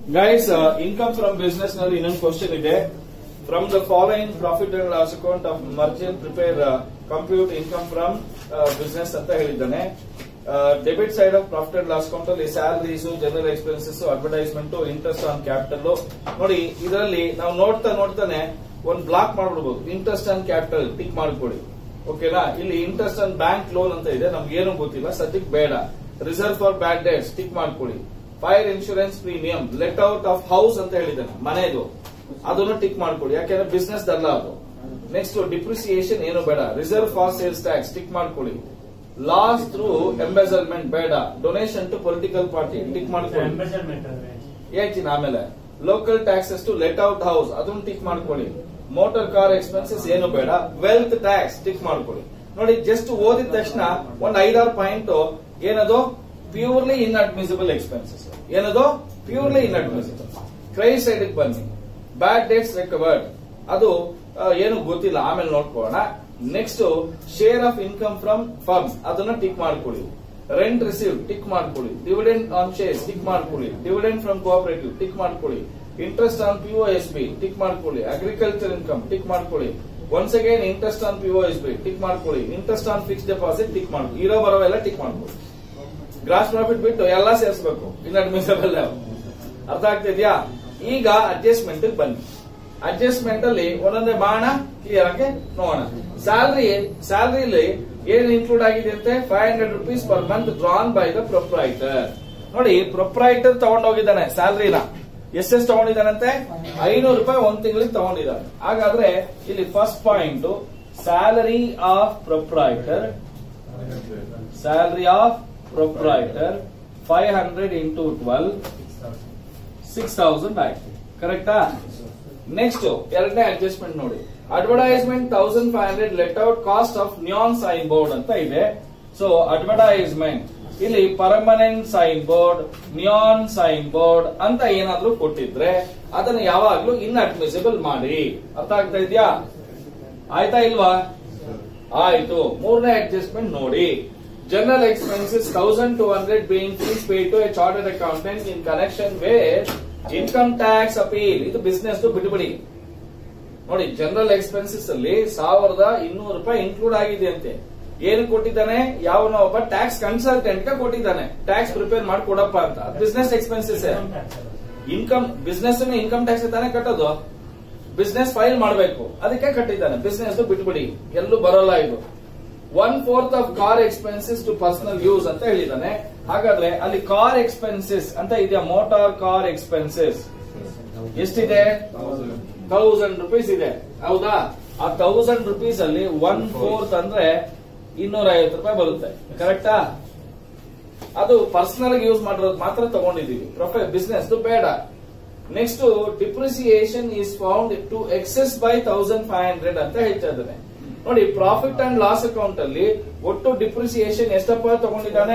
Guys income from business ನಲ್ಲಿ ಇನ್ನೊಂದು question ಇದೆ from the following profit and loss account of merchant prepare compute income from business ಅಂತ ಹೇಳಿದ್ದಾನೆ debit side of profit and loss account ಅಲ್ಲಿ salaries general expenses advertisement interest on capital ನೋಡಿ ಇದರಲ್ಲಿ ನಾವು ನೋಡ್ತಾ ನೋಡ್ತಾನೆ ಒಂದು ಬ್ಲಾಕ್ ಮಾಡ್ಬಿಡ್ಬೋದು ಇಂಟ್ರೆಸ್ಟ್ ಆನ್ ಕ್ಯಾಪಿಟಲ್ ಟಿಕ್ ಮಾಡ್ಕೊಳ್ಳಿ ಓಕೆನಾ ಇಲ್ಲಿ ಇಂಟ್ರೆಸ್ಟ್ ಆನ್ ಬ್ಯಾಂಕ್ ಲೋನ್ ಅಂತ ಇದೆ ನಮ್ಗೆ ಏನು ಗೊತ್ತಿಲ್ಲ ಸದ್ಯಕ್ಕೆ ಬೇಡ reserve for bad debts tick ಮಾಡ್ಕೊಳ್ಳಿ fire insurance premium let out of house ಅಂತ ಹೇಳಿದ್ದಾನೆ ಮನೆದು ಅದನ್ನು ಟಿಕ್ ಮಾಡ್ಕೊಳ್ಳಿ ಯಾಕೆಂದ್ರೆ ಬಿಸ್ನೆಸ್ ಅಲ್ಲ ಅದು ನೆಕ್ಸ್ಟ್ ಡಿಪ್ರಿಸಿಯೇಷನ್ ಏನು ಬೇಡ reserve for sales tax tick ಮಾಡ್ಕೊಳ್ಳಿ ಲಾಸ್ ಥ್ರೂ ಎಂಬೆಸಲ್ಮೆಂಟ್ ಬೇಡ donation to political party tick ಮಾಡ್ಕೊಳ್ಳಿ ಎಂಬೆಸಲ್ಮೆಂಟ್ ಅಂದ್ರೆ ಹೇಳ್ತೀನಿ ಆಮೇಲೆ local taxes to let out house ಅದನ್ನು ಟಿಕ್ ಮಾಡ್ಕೊಳ್ಳಿ ಮೋಟಾರ್ ಕಾರ್ ಎಕ್ಸ್ಪೆನ್ಸಸ್ ಏನು ಬೇಡ ವೆಲ್ತ್ ಟ್ಯಾಕ್ಸ್ ಟಿಕ್ ಮಾಡ್ಕೊಳ್ಳಿ ನೋಡಿ ಜಸ್ಟ್ ಓದಿದ ತಕ್ಷಣ ಒಂದ್ ಐದಾರು ಪಾಯಿಂಟ್ ಏನದು ಪ್ಯೂರ್ಲಿ ಇನ್ಅಡ್ಮಿಸಿಬಲ್ ಎಕ್ಸ್ಪೆನ್ಸಸ್ ಏನದು ಪ್ಯೂರ್ಲಿ ಇನ್ಅಡ್ಮಿಸಿಬಲ್ ಕ್ರೈ ಸೈಡ್ ಬನ್ನಿ ಬ್ಯಾಡ್ ಡೇಟ್ಸ್ ರಿಕವರ್ಡ್ ಅದು ಆ, ಏನು ಗೊತ್ತಿಲ್ಲ ಆಮೇಲೆ ನೋಡ್ಕೊಳ್ಳೋಣ next share of income from firm ಅದನ್ನ ಟಿಕ್ ಮಾಡ್ಕೊಳ್ಳಿ ರೆಂಟ್ ರಿಸೀವ್ ಟಿಕ್ ಮಾಡ್ಕೊಳ್ಳಿ ಡಿವಿಡೆಂಡ್ ಆನ್ ಶೇರ್ಸ್ ಟಿಕ್ ಮಾಡ್ಕೊಳ್ಳಿ ಡಿವಿಡೆಂಡ್ ಫ್ರಮ್ ಕೋಆಪರೇಟಿವ್ ಟಿಕ್ ಮಾಡ್ಕೊಳ್ಳಿ interest on P O S B tick ಮಾಡ್ಕೊಳ್ಳಿ ಅಗ್ರಿಕಲ್ಚರ್ ಇನ್ಕಮ್ ಟಿಕ್ ಮಾಡ್ಕೊಳ್ಳಿ once again interest on P O S B tick ಮಾಡ್ಕೊಳ್ಳಿ interest on fix deposit tick ಮಾಡ್ಕೊಳ್ಳಿ ಇರೋ ಬರೋವೆಲ್ಲ tick ಮಾಡ್ಕೊಳ್ಳಿ gross profit ಬಿಟ್ಟು ಎಲ್ಲ ಸೇರಿಸಬೇಕು ಇನ್ಅಡ್ಮಿಸಬಲ್ ಅರ್ಥ ಆಗ್ತಿದ್ಯಾ ಈಗ ಅಡ್ಜಸ್ಟ್ಮೆಂಟ್ ಬನ್ನಿ ಅಡ್ಜಸ್ಟ್ಮೆಂಟ್ ಅಲ್ಲಿ ಒಂದೊಂದೇ ಬಾಣ ಕ್ಲಿಯರ್ ಆಗಿ ನೋಡೋಣ ಸ್ಯಾಲರಿ ಸ್ಯಾಲರಿಲಿ ಏನ್ ಇನ್ಕ್ಲೂಡ್ ಆಗಿದೆ ಅಂತೆ five hundred rupees per month drawn by the proprietor ನೋಡಿ ಪ್ರೊಪ್ರೈಟರ್ ತಗೊಂಡೋಗಿದ್ದಾನೆ ಸ್ಯಾಲರಿನ ಎಷ್ಟೆಷ್ಟು ತಗೊಂಡಿದ್ದಾನಂತೆ ಐನೂರು ರೂಪಾಯಿ ಒಂದ್ ತಿಂಗಳಿಗೆ ತಗೊಂಡಿದ್ದಾನೆ ಹಾಗಾದ್ರೆ ಇಲ್ಲಿ first point salary of proprietor salary of proprietor five hundred into twelve six thousand ಆಯ್ತು ಕರೆಕ್ಟಾ ನೆಕ್ಸ್ಟ್ ಎರಡನೇ ಅಡ್ಜಸ್ಟ್ಮೆಂಟ್ ನೋಡಿ advertisement thousand five hundred let out cost of neon sign board ಅಂತ ಇದೆ ಸೊ ಅಡ್ವರ್ಟೈಸ್ಮೆಂಟ್ ಇಲ್ಲಿ permanent sign board neon sign board ಅಂತ ಏನಾದ್ರೂ ಕೊಟ್ಟಿದ್ರೆ ಅದನ್ನ ಯಾವಾಗ್ಲೂ ಇನ್ಅಡ್ಮಿಸಿಬಲ್ ಮಾಡಿ ಅರ್ಥ ಆಗ್ತಾ ಇದೆಯಾ ಆಯ್ತಾ ಇಲ್ವಾ ಆಯ್ತು ಮೂರನೇ ಅಡ್ಜಸ್ಟ್ಮೆಂಟ್ ನೋಡಿ general expenses thousand two hundred being fees pay to a chartered accountant in connection with income tax appeal ಇದು ಬಿಸ್ನೆಸ್ ಬಿಟ್ಬಿಡಿ ನೋಡಿ ಜನರಲ್ ಎಕ್ಸ್ಪೆನ್ಸಸ್ ಅಲ್ಲಿ ಸಾವಿರದ ಇನ್ನೂರು ರೂಪಾಯಿ ಇನ್ಕ್ಲೂಡ್ ಆಗಿದೆ ಅಂತೆ ಏನು ಕೊಟ್ಟಿದ್ದಾನೆ ಯಾವನೋ ಒಬ್ಬ ಟ್ಯಾಕ್ಸ್ ಕನ್ಸಲ್ಟೆಂಟ್ ಗೆ ಕೊಟ್ಟಿದ್ದಾನೆ ಟ್ಯಾಕ್ಸ್ ಪ್ರಿಪೇರ್ ಮಾಡಿ ಕೊಡಪ್ಪ ಅಂತ business expenses income business income tax ತಾನೇ ಕಟ್ಟೋದು ಬಿಸ್ನೆಸ್ ಫೈಲ್ ಮಾಡಬೇಕು ಅದಕ್ಕೆ ಕಟ್ಟಿದ್ದಾನೆ ಬಿಸ್ನೆಸ್ ಬಿಟ್ಬಿಡಿ ಎಲ್ಲೂ ಬರೋಲ್ಲ ಇದು one fourth of car expenses to personal use ಅಂತ ಹೇಳಿದ್ದಾನೆ ಹಾಗಾದ್ರೆ ಅಲ್ಲಿ ಕಾರ್ ಎಕ್ಸ್ಪೆನ್ಸಸ್ ಅಂತ ಇದೆಯಾ ಮೋಟಾರ್ ಕಾರ್ ಎಕ್ಸ್ಪೆನ್ಸಸ್ ಎಷ್ಟಿದೆ ತೌಸಂಡ್ ರುಪೀಸ್ ಇದೆ ಹೌದಾ ಆ ತೌಸಂಡ್ ರುಪೀಸ್ ಅಲ್ಲಿ ಒನ್ ಫೋರ್ತ್ ಅಂದ್ರೆ ಇನ್ನೂರ ಐವತ್ತು ರೂಪಾಯಿ ಬರುತ್ತೆ ಕರೆಕ್ಟಾ ಅದು ಪರ್ಸನಲ್ ಯೂಸ್ ಮಾಡಿರೋದು ಮಾತ್ರ ತಗೊಂಡಿದೀವಿ ಪ್ರೊಫೆ ಬಿಸ್ನೆಸ್ ಬೇಡ next depreciation is found to excess by thousand five hundred ಅಂತ ಹೇಳ್ತಾ ಇದ್ದಾನೆ ನೋಡಿ ಪ್ರಾಫಿಟ್ ಅಂಡ್ ಲಾಸ್ ಅಕೌಂಟ್ ಅಲ್ಲಿ ಒಟ್ಟು ಡಿಪ್ರಿಸಿಯೇಷನ್ ಎಷ್ಟಪ್ಪ ತಗೊಂಡಿದ್ದಾನೆ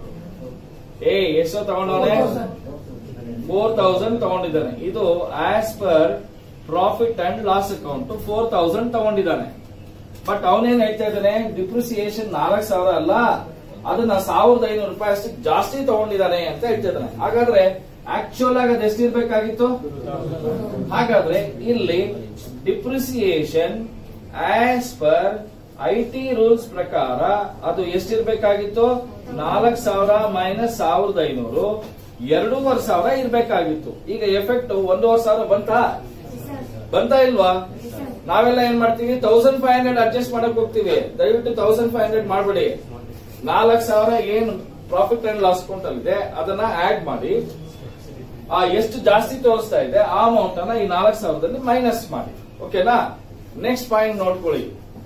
ಏ ಎಷ್ಟೋ ತಗೊಂಡವನೆ ಫೋರ್ ತೌಸಂಡ್ ತಗೊಂಡಿದ್ದಾನೆ ಇದು as per profit and loss account four thousand ತಗೊಂಡಿದ್ದಾನೆ ಬಟ್ ಅವನೇನ್ ಹೇಳ್ತಾ ಇದ್ದಾನೆ ಡಿಪ್ರಿಸಿಯೇಷನ್ ನಾಲ್ಕು ಸಾವಿರ ಅಲ್ಲ ಅದನ್ನ ಸಾವಿರದ ಐನೂರು ರೂಪಾಯಿ ಅಷ್ಟು ಜಾಸ್ತಿ ತಗೊಂಡಿದ್ದಾನೆ ಅಂತ ಹೇಳ್ತಾ ಇದ್ದಾನೆ ಹಾಗಾದ್ರೆ ಆಕ್ಚುಯಲ್ ಆಗಿ ಅದು ಎಷ್ಟಿರ್ಬೇಕಾಗಿತ್ತು ಹಾಗಾದ್ರೆ ಇಲ್ಲಿ depreciation as per I T rules ಪ್ರಕಾರ ಅದು ಎಷ್ಟಿರ್ಬೇಕಾಗಿತ್ತು ನಾಲ್ಕು ಸಾವಿರ ಮೈನಸ್ ಸಾವಿರದ ಐನೂರು ಎರಡೂವರೆ ಸಾವಿರ ಇರ್ಬೇಕಾಗಿತ್ತು ಈಗ ಎಫೆಕ್ಟ್ ಒಂದೂವರೆ ಸಾವಿರ ಬಂತಾ ಬಂತಾ ಇಲ್ವಾ ನಾವೆಲ್ಲ ಏನ್ ಮಾಡ್ತೀವಿ ತೌಸಂಡ್ ಫೈವ್ ಹಂಡ್ರೆಡ್ ಅಡ್ಜಸ್ಟ್ ಮಾಡಕ್ ಹೋಗ್ತೀವಿ ದಯವಿಟ್ಟು ತೌಸಂಡ್ ಫೈವ್ ಹಂಡ್ರೆಡ್ ಮಾಡ್ಬಿಡಿ ನಾಲ್ಕು ಸಾವಿರ ಏನು ಪ್ರಾಫಿಟ್ ಅಂಡ್ ಲಾಸ್ ಅಕೌಂಟ್ ಅಲ್ಲಿ ಇದೆ ಅದನ್ನ ಆಡ್ ಮಾಡಿ ಆ ಎಷ್ಟು ಜಾಸ್ತಿ ತೋರಿಸ್ತಾ ಇದೆ ಆ ಅಮೌಂಟ್ ಅನ್ನ ಈ ನಾಲ್ಕು ಸಾವಿರದಲ್ಲಿ ಮೈನಸ್ ಮಾಡಿ ಓಕೆನಾ ನೆಕ್ಸ್ಟ್ ಪಾಯಿಂಟ್ ನೋಡ್ಕೊಳ್ಳಿ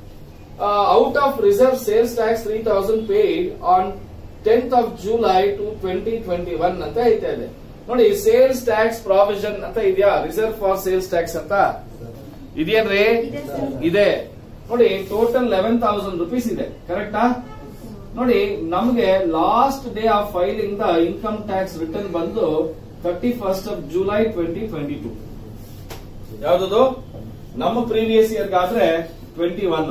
out of reserve sales tax three thousand paid on tenth of July two twenty twenty one ಅಂತ ಐತಾ ಇದೆ ನೋಡಿ ಸೇಲ್ಸ್ ಟ್ಯಾಕ್ಸ್ ಪ್ರಾವಿಷನ್ ಅಂತ ಇದೆಯಾ ರಿಸರ್ವ್ ಫಾರ್ ಸೇಲ್ಸ್ ಟ್ಯಾಕ್ಸ್ ಅಂತ ಇದೆಯೇನ್ರಿ ಇದೆ ಸರ್. ಇದೆ ನೋಡಿ ಟೋಟಲ್ ಲೆವೆನ್ ತೌಸಂಡ್ ರುಪೀಸ್ ಇದೆ ಕರೆಕ್ಟಾ ನೋಡಿ ನಮಗೆ last day of filing the income tax return ಬಂದು thirty first of July twenty twenty two ಯಾವ್ದು ನಮ್ಮ ಪ್ರೀವಿಯಸ್ ಇಯರ್ ಆದ್ರೆ twenty one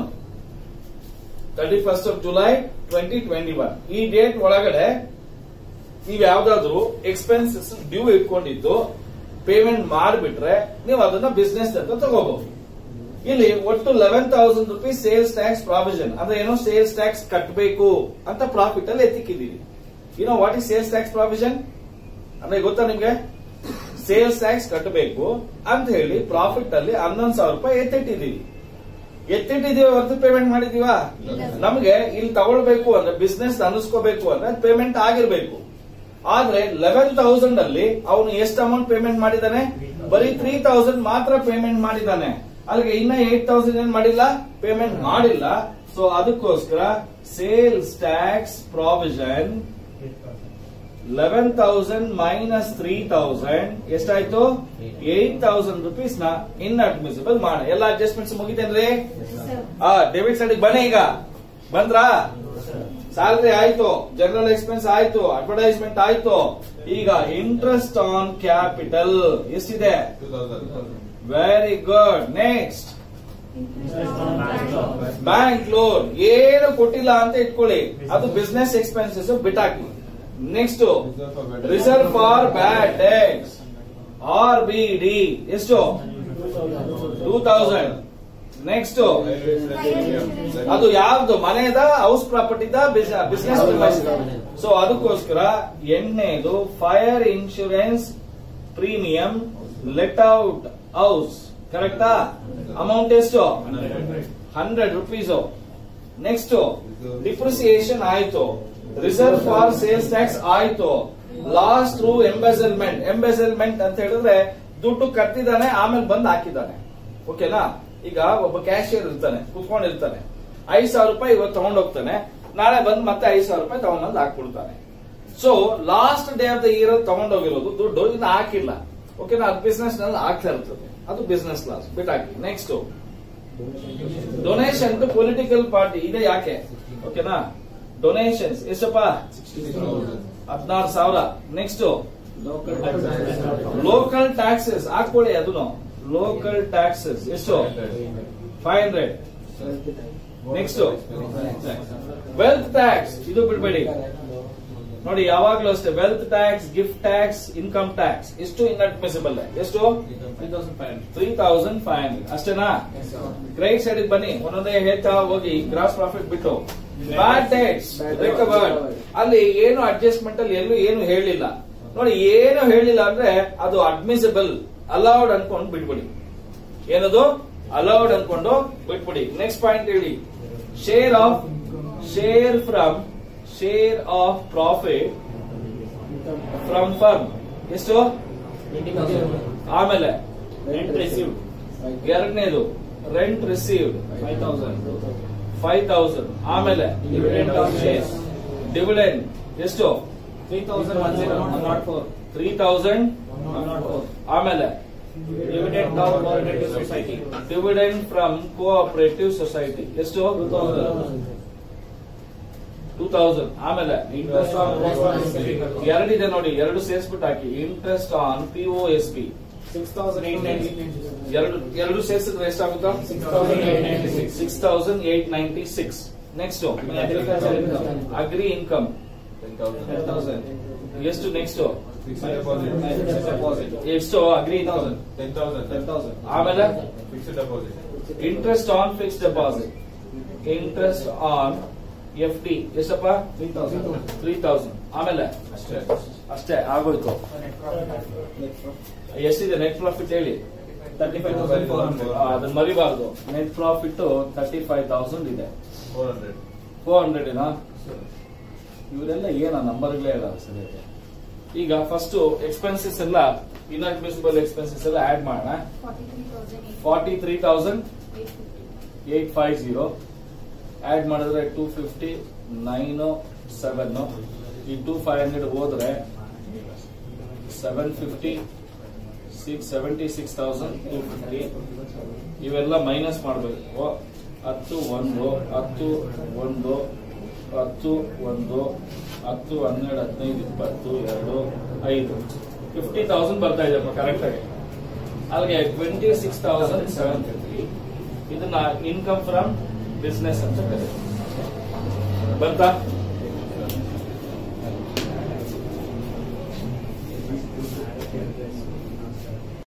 thirty first of July twenty twenty one ಈ ಡೇಟ್ ಒಳಗಡೆ ನೀವ್ ಯಾವ್ದಾದ್ರು ಎಕ್ಸ್ಪೆನ್ಸಸ್ ಡ್ಯೂ ಇಟ್ಕೊಂಡಿದ್ದು ಪೇಮೆಂಟ್ ಮಾಡಿಬಿಟ್ರೆ ನೀವು ಅದನ್ನ ಬಿಸ್ನೆಸ್ ಅಂತ ತಗೋಬಹುದು ಇಲ್ಲಿ ಒಟ್ಟು eleven thousand rupees sales tax provision ಅಂದ್ರೆ ಏನೋ ಸೇಲ್ಸ್ ಟ್ಯಾಕ್ಸ್ ಕಟ್ಟಬೇಕು ಅಂತ ಪ್ರಾಫಿಟ್ ಅಲ್ಲಿ ಎತ್ತಿಕ್ಕಿದೀವಿ ಏನೋ what is sales tax provision ಅಂದ್ರೆ ಗೊತ್ತಾ ನಿಮ್ಗೆ ಸೇಲ್ಸ್ ಟ್ಯಾಕ್ಸ್ ಕಟ್ಟಬೇಕು ಅಂತ ಹೇಳಿ ಪ್ರಾಫಿಟ್ ಅಲ್ಲಿ ಹನ್ನೊಂದು ಸಾವಿರ ರೂಪಾಯಿ ಎತ್ತಿಟ್ಟಿದೀವಿ ಎತ್ತಿಟ್ಟಿದೀವಿ ಹೊರತು ಪೇಮೆಂಟ್ ಮಾಡಿದೀವಾ ನಮ್ಗೆ ಇಲ್ಲಿ ತಗೊಳ್ಬೇಕು ಅಂದ್ರೆ ಬಿಸ್ನೆಸ್ ಅನ್ನಿಸ್ಕೋಬೇಕು ಅಂದ್ರೆ ಪೇಮೆಂಟ್ ಆಗಿರ್ಬೇಕು ಆದ್ರೆ ಲೆವೆನ್ ತೌಸಂಡ್ ಅಲ್ಲಿ ಅವನು ಎಷ್ಟು ಅಮೌಂಟ್ ಪೇಮೆಂಟ್ ಮಾಡಿದಾನೆ ಬರೀ ತ್ರೀ ತೌಸಂಡ್ ಮಾತ್ರ ಪೇಮೆಂಟ್ ಮಾಡಿದಾನೆ ಅಲ್ಲಿಗೆ ಇನ್ನ ಏಟ್ ತೌಸಂಡ್ ಏನ್ ಮಾಡಿಲ್ಲ ಪೇಮೆಂಟ್ ಮಾಡಿಲ್ಲ ಸೊ ಅದಕ್ಕೋಸ್ಕರ sales tax provision eleven thousand minus three thousand ಎಷ್ಟಾಯ್ತು ಏಟ್ ತೌಸಂಡ್ ರುಪೀಸ್ ನ ಇನ್ ಅಡ್ಮಿಸಿಬಲ್ ಮಾಡ ಎಲ್ಲ ಅಡ್ಜಸ್ಟ್ಮೆಂಟ್ಸ್ ಮುಗಿತೇನ್ರಿ ಆ ಡೆಬಿಟ್ ಸೈಡ್ ಬನ್ನಿ ಈಗ ಬಂದ್ರಾ ಸ್ಯಾಲರಿ ಆಯ್ತು ಜನರಲ್ ಎಕ್ಸ್ಪೆನ್ಸ್ ಆಯ್ತು ಅಡ್ವರ್ಟೈಸ್ಮೆಂಟ್ ಆಯ್ತು ಈಗ ಇಂಟ್ರೆಸ್ಟ್ ಆನ್ ಕ್ಯಾಪಿಟಲ್ ಎಷ್ಟಿದೆ very good next bank loan ಏನು ಕೊಟ್ಟಿಲ್ಲ ಅಂತ ಇಟ್ಕೊಳ್ಳಿ ಅದು ಬಿಸ್ನೆಸ್ ಎಕ್ಸ್ಪೆನ್ಸಸ್ ಬಿಟ್ಟಾಕಿ next reserve for bad tax R B D ಎಷ್ಟು ಟೂ ತೌಸಂಡ್ ನೆಕ್ಸ್ಟ್ ಅದು ಯಾವ್ದು ಮನೆದ ಹೌಸ್ ಪ್ರಾಪರ್ಟಿದ ಬಿಸ್ನೆಸ್ ಸೊ ಅದಕ್ಕೋಸ್ಕರ ಎಣ್ಣೆದು fire insurance premium let out house ಕರೆಕ್ಟಾ ಅಮೌಂಟ್ ಎಷ್ಟು ಹಂಡ್ರೆಡ್ ರುಪೀಸ್ ನೆಕ್ಸ್ಟ್ ಡಿಪ್ರಿಸಿಯೇಷನ್ ಆಯ್ತು ರಿಸರ್ವ್ ಫಾರ್ ಸೇಲ್ಸ್ ಟ್ಯಾಕ್ಸ್ ಆಯ್ತು ಲಾಸ್ಟ್ ಥ್ರೂ ಎಂಬೆಸಲ್ಮೆಂಟ್ ಎಂಬೆಸಲ್ಮೆಂಟ್ ಅಂತ ಹೇಳಿದ್ರೆ ದುಡ್ಡು ಕಟ್ಟಿದಾನೆ ಆಮೇಲೆ ಬಂದು ಹಾಕಿದ್ದಾನೆ ಓಕೆನಾ ಈಗ ಒಬ್ಬ ಕ್ಯಾಶಿಯರ್ ಇರ್ತಾನೆ ಕುತ್ಕೊಂಡಿರ್ತಾನೆ ಐದ್ ಸಾವಿರ ರೂಪಾಯಿ ಇವತ್ತು ತಗೊಂಡೋಗ್ತಾನೆ ನಾಳೆ ಬಂದು ಮತ್ತೆ ಐದ್ ಸಾವಿರ ರೂಪಾಯಿ ತಗೊಂಡ್ಬಂದು ಹಾಕ್ಬಿಡ್ತಾನೆ so last day of the year ತಗೊಂಡೋಗಿರೋದು ದುಡ್ಡು ಇನ್ನು ಹಾಕಿಲ್ಲ ಓಕೆನಾ ಅದು ಬಿಸ್ನೆಸ್ ನಲ್ಲಿ ಆಗ್ತಾ ಇರ್ತದೆ ಅದು ಬಿಸ್ನೆಸ್ ಲಾಸ್ ಬಿಟ್ಟಾಕಿ next donation to political party ಇದೆ ಯಾಕೆ ಓಕೆನಾ ಡೊನೇಷನ್ಸ್ ಎಷ್ಟಪ್ಪ ಹದಿನಾರು ಸಾವಿರ ನೆಕ್ಸ್ಟ್ ಲೋಕಲ್ ಟ್ಯಾಕ್ಸಸ್ ಹಾಕೊಳ್ಳಿ ಅದನ್ನು ಲೋಕಲ್ ಟ್ಯಾಕ್ಸಸ್ ಎಷ್ಟು five hundred next wealth tax ಇದು ಬಿಡ್ಬೇಡಿ ನೋಡಿ ಯಾವಾಗ್ಲೂ ಅಷ್ಟೇ wealth tax gift tax income tax ಎಷ್ಟು ಇನ್ಅಡ್ಮಿಸಿಬಲ್ ಎಷ್ಟು ತ್ರೀ ತೌಸಂಡ್ ಫೈವ್ ಹಂಡ್ರೆಡ್ ಅಷ್ಟೇನಾ ಕ್ರೆಡಿಟ್ ಸೈಡ್ ಬನ್ನಿ ಒಂದೊಂದೇ ಹೇಳ್ತಾ ಹೋಗಿ ಗ್ರಾಸ್ ಪ್ರಾಫಿಟ್ ಬಿಟ್ಟು ಬ್ಯಾಡ್ ಟ್ಯಾಕ್ಸ್ ರಿಕವರ್ಡ್ ಅಲ್ಲಿ ಏನು ಅಡ್ಜಸ್ಟ್ಮೆಂಟ್ ಅಲ್ಲಿ ಎಲ್ಲೂ ಏನು ಹೇಳಿಲ್ಲ ನೋಡಿ ಏನು ಹೇಳಿಲ್ಲ ಅಂದ್ರೆ ಅದು ಅಡ್ಮಿಸಿಬಲ್ ಅಲೌಡ್ ಅನ್ಕೊಂಡು ಬಿಟ್ಬಿಡಿ ಏನದು ಅಲೌಡ್ ಅನ್ಕೊಂಡು ಬಿಟ್ಬಿಡಿ ನೆಕ್ಸ್ಟ್ ಪಾಯಿಂಟ್ ಹೇಳಿ share of share from share of profit from firm ಎಷ್ಟು ಆಮೇಲೆ ರೆಂಟ್ ರಿಸೀವ್ಡ್ ಎರಡನೇದು rent received five thousand five thousand ಆಮೇಲೆ ಡಿವಿಡೆಂಡ್ ಆಫ್ ಶೇರ್ಸ್ ಡಿವಿಡೆಂಡ್ ಎಷ್ಟು three thousand one zero one naught four three thousand one naught four ಆಮೇಲೆ dividend of cooperative society dividend from cooperative society ಎಷ್ಟು two thousand two thousand ಆಮೇಲೆ interest on ಎರಡಿದೆ ನೋಡಿ ಎರಡು ಸೇರಿಸ್ಬಿಟ್ಟು ಹಾಕಿ interest on P O S P six thousand eight ninety ಎರಡು ಎರಡು ಸೇರಿಸಿದ್ರೆ ಎಷ್ಟಾಗುತ್ತಾ six thousand eight ninety six six thousand eight ninety six next agriculture income agri income ten thousand ಎಷ್ಟು ನೆಕ್ಸ್ಟ್ ಡೆಪಾಸಿಟ್ ಎಷ್ಟು ಅಗ್ರಿ ಇನ್ಕಮ್ ಟೆನ್ ತೌಸಂಡ್ ಆಮೇಲೆ interest on fix deposit interest on F D ಎಷ್ಟಪ್ಪ three thousand three thousand ಆಮೇಲೆ ಅಷ್ಟೇ ಆಗೋಯ್ತು ಎಷ್ಟಿದೆ net profit ಹೇಳಿ thirty five thousand four hundred ಆ, ಅದನ್ನ ಮರಿಬಾರ್ದು net profit thirty five thousand ಇದೆ ಫೋರ್ ಹಂಡ್ರೆಡ್ ಏನಾ ಇವರೆಲ್ಲ ಏನ ನಂಬರ್ಗಳೇ ಇಲ್ಲ ಸರಿ ಈಗ ಫಸ್ಟ್ ಎಕ್ಸ್ಪೆನ್ಸಸ್ ಎಲ್ಲ ಇನ್ಅಡ್ಮಿಸಿಬಲ್ ಎಕ್ಸ್ಪೆನ್ಸಸ್ ಎಲ್ಲ ಆಡ್ ಮಾಡೋಣ forty three thousand eight five zero add ಮಾಡಿದ್ರೆ ಟೂ ಫಿಫ್ಟಿ ನೈನ್ ಸೆವೆನ್ ಈ ಟೂ ಫೈವ್ ಹಂಡ್ರೆಡ್ ಹೋದ್ರೆ seven fifty six seventy six thousand two fifty ಇವೆಲ್ಲ ಮೈನಸ್ ಮಾಡಬೇಕು ಹತ್ತು ಒಂದು ಹತ್ತು ಒಂದು ಹತ್ತು ಒಂದು ಹತ್ತು ಹನ್ನೆರಡು ಹದಿನೈದು ಇಪ್ಪತ್ತು ಎರಡು ಐದು ಫಿಫ್ಟಿ ತೌಸಂಡ್ ಬರ್ತಾ ಇದೆಯಪ್ಪ ಕರೆಕ್ಟ್ ಆಗಿ ಅಲ್ಲಿಗೆ twenty six thousand seven fifty ಇದನ್ನ ಇನ್ಕಮ್ ಫ್ರಮ್ ಬಿಸ್ನೆಸ್ ಅಂತ ಕರೀತಾರೆ ಬರ್ತಾ